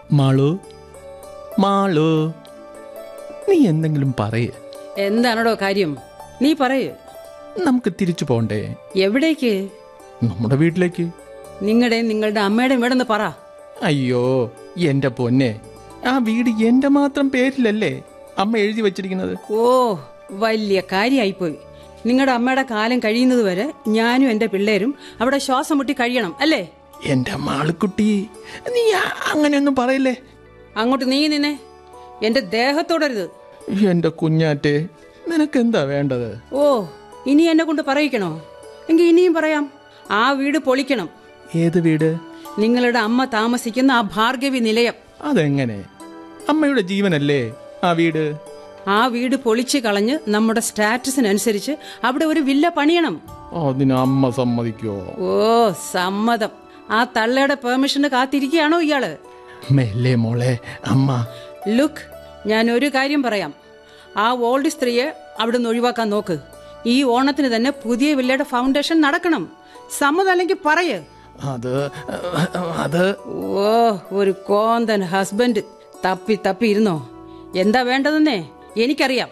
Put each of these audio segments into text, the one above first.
മാളു മാളു നീ എന്തെങ്കിലും പറയേ എന്താണോടോ കാര്യം നീ പറയ് നമുക്ക് തിരിച്ചു പോണ്ടേ എവിടേക്ക് നമ്മുടെ വീട്ടിലേക്ക് നിങ്ങളുടെയും നിങ്ങളുടെ അമ്മയുടെയും ഇവിടെ നിന്ന് പറ അയ്യോ എന്റെ പൊന്നെ ആ വീട് എന്റെ മാത്രം പേരിലല്ലേ അമ്മ എഴുതി വെച്ചിരിക്കുന്നത് ഓ വലിയ കാര്യായിപ്പോയി നിങ്ങളുടെ അമ്മയുടെ കാലം കഴിയുന്നത് വരെ ഞാനും എന്റെ പിള്ളേരും അവിടെ ശ്വാസം മുട്ടി കഴിയണം അല്ലേ എന്റെ മാളുക്കുട്ടി നീ ആ- അങ്ങനെയൊന്നും പറയല്ലേ അങ്ങോട്ട് നീ നിന്നെ എന്റെ ദേഹത്തോടരുത് എന്റെ കുഞ്ഞാറ്റെ നിനക്ക് എന്താ വേണ്ടത് ഓ ഇനി എന്നെ കൊണ്ട് പറയിക്കണോ എങ്കിൽ ഇനിയും പറയാം ആ വീട് പൊളിക്കണം ഏത് വീട് നിങ്ങളുടെ അമ്മ താമസിക്കുന്ന ആ ഭാർഗവി നിലയം അതെങ്ങനെ അമ്മയുടെ ജീവനല്ലേ ആ വീട് ആ വീട് പൊളിച്ചു കളഞ്ഞ് നമ്മുടെ സ്റ്റാറ്റസിനനുസരിച്ച് അവിടെ ഒരു വില്ല പണിയണം അതിന് അമ്മ സമ്മതിക്കോ ഓ സമ്മതം ആ തള്ളയുടെ പെർമിഷന് കാത്തിരിക്കുകയാണോ ഇയാള് മെല്ലെ മോളെ അമ്മ ലുക്ക് ഞാൻ ഒരു കാര്യം പറയാം ആ ഓൾഡ് സ്ത്രീയെ അവിടെ നിന്ന് ഒഴിവാക്കാൻ നോക്ക് ഈ ഓണത്തിന് തന്നെ പുതിയ വില്ലയുടെ ഫൗണ്ടേഷൻ നടക്കണം സമ്മതം അല്ലെങ്കിൽ പറയ് അത് അത് ഓ ഒരു കോന്തൻ ഹസ്ബൻഡ് തപ്പി തപ്പി ഇരുന്നോ എന്താ വേണ്ടതെന്നേ എനിക്കറിയാം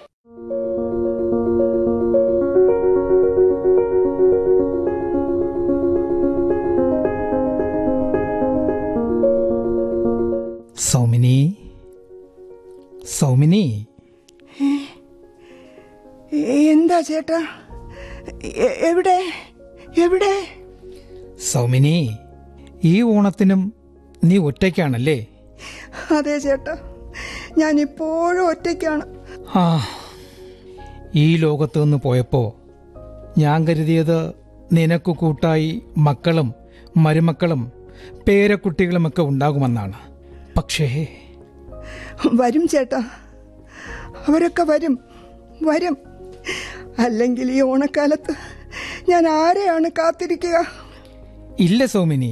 സൗമിനി സൗമിനി എന്താ ചേട്ടാ എ- എവിടെ എവിടെ സൗമിനി ഈ ഓണത്തിനും നീ ഒറ്റയ്ക്കാണല്ലേ അതെ ചേട്ടാ ഞാൻ ഇപ്പോഴും ഒറ്റയ്ക്കാണ് ആ ഈ ലോകത്ത് നിന്ന് പോയപ്പോ ഞാൻ കരുതിയത് നിനക്ക് കൂട്ടായി മക്കളും മരുമക്കളും പേരക്കുട്ടികളുമൊക്കെ ഉണ്ടാകുമെന്നാണ് പക്ഷേ വരും ചേട്ടാ അവരൊക്കെ വരും വരും അല്ലെങ്കിൽ ഈ ഓണക്കാലത്ത് ഞാൻ ആരെയാണ് കാത്തിരിക്കുക ഇല്ല സൗമിനി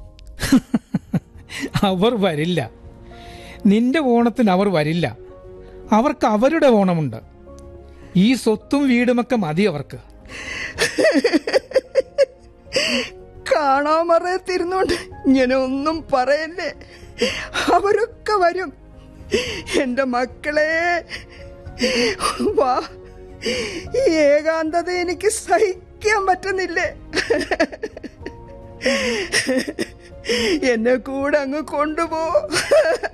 അവർ വരില്ല നിന്റെ ഓണത്തിന് അവർ വരില്ല അവർക്ക് അവരുടെ ഓണമുണ്ട് ഈ സ്വത്തും വീടുമൊക്കെ മതി അവർക്ക് കാണാമറയത്തിരുന്നോണ്ട് ഇങ്ങനെ ഒന്നും പറയല്ലേ അവരൊക്കെ വരും എന്റെ മക്കളെ വാ ഈ ഏകാന്തത എനിക്ക് സഹിക്കാൻ പറ്റുന്നില്ലേ എന്നെ കൂടെ അങ്ങ് കൊണ്ടുപോ